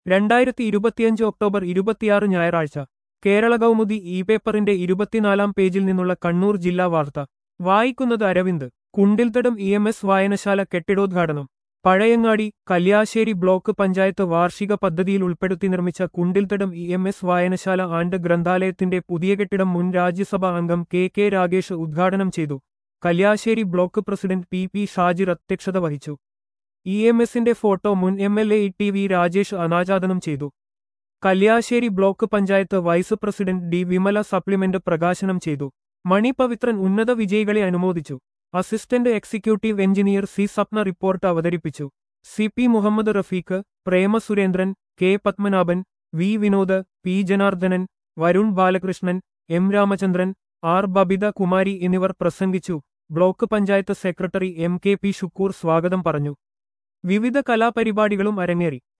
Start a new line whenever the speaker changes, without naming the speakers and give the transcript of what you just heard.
രണ്ടായിരത്തി ഇരുപത്തിയഞ്ച് ഒക്ടോബർ ഇരുപത്തിയാറ് ഞായറാഴ്ച കേരള കൗമുദി ഇ പേപ്പറിന്റെ ഇരുപത്തിനാലാം പേജിൽ നിന്നുള്ള കണ്ണൂർ ജില്ലാ വാർത്ത വായിക്കുന്നത് Aravind Kundilthadam E M S വായനശാല കെട്ടിടോദ്ഘാടനം പഴയങ്ങാടി കല്യാശ്ശേരി ബ്ലോക്ക് പഞ്ചായത്ത് വാർഷിക പദ്ധതിയിൽ ഉൾപ്പെടുത്തി നിർമ്മിച്ച കുണ്ടിൽത്തടം ഇ എം എസ് വായനശാല ആൻഡ് ഗ്രന്ഥാലയത്തിന്റെ പുതിയ കെട്ടിടം മുൻ രാജ്യസഭാ അംഗം കെ കെ രാഗേഷ് ഉദ്ഘാടനം ചെയ്തു Kalliasseri block president P P Shajir അധ്യക്ഷത വഹിച്ചു ഇ എം എസിന്റെ ഫോട്ടോ മുൻ M L A T V Rajesh അനാച്ഛാദനം ചെയ്തു Kalliasseri block panchayat vice president D Vimala supplement പ്രകാശനം ചെയ്തു മണി പവിത്രൻ ഉന്നത വിജയികളെ അനുമോദിച്ചു assistant executive engineer C Sapna report അവതരിപ്പിച്ചു C P Muhammad Rafeeq Prema Surendran K Padmanabhan V Vinod P Janardhanan Varun Balakrishnan M Ramachandran R Babitha Kumari എന്നിവർ പ്രസംഗിച്ചു block panchayat secretary M K P Shukkur സ്വാഗതം പറഞ്ഞു വിവിധ കലാപരിപാടികളും അരങ്ങേറി